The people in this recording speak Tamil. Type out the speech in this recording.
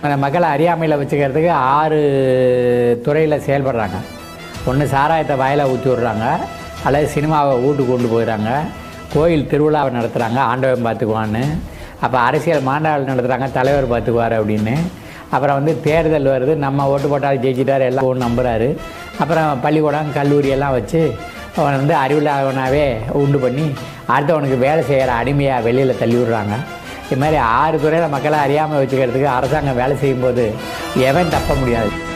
அந்த மக்களை அறியாமையில் வச்சுக்கிறதுக்கு ஆறு துறையில் செயல்படுறாங்க ஒன்று சாராயத்தை வாயில ஊற்றி விட்றாங்க அல்லது சினிமாவை வீட்டுக்கு கொண்டு போயிடுறாங்க கோயில் திருவிழாவை நடத்துகிறாங்க ஆண்டவன் பார்த்துக்குவான்னு அப்போ அரசியல் மாநாடு நடத்துகிறாங்க தலைவர் பார்த்துக்குவார் அப்படின்னு அப்புறம் வந்து தேர்தல் வருது நம்ம ஓட்டு போட்டால் ஜெயிச்சிட்டார் எல்லாம் ஒன்று நம்புறாரு அப்புறம் பள்ளிக்கூடம் கல்லூரி எல்லாம் வச்சு அவன் வந்து அறிவில்லாதவனாவே உண்டு பண்ணி அடுத்தவனுக்கு வேலை செய்கிற அடிமையாக வெளியில் தள்ளி விடுறாங்க இது மாதிரி ஆறு துறையில் மக்களை அறியாமல் வச்சுக்கிறதுக்கு அரசாங்கம் வேலை செய்யும்போது எவன் தப்ப முடியாது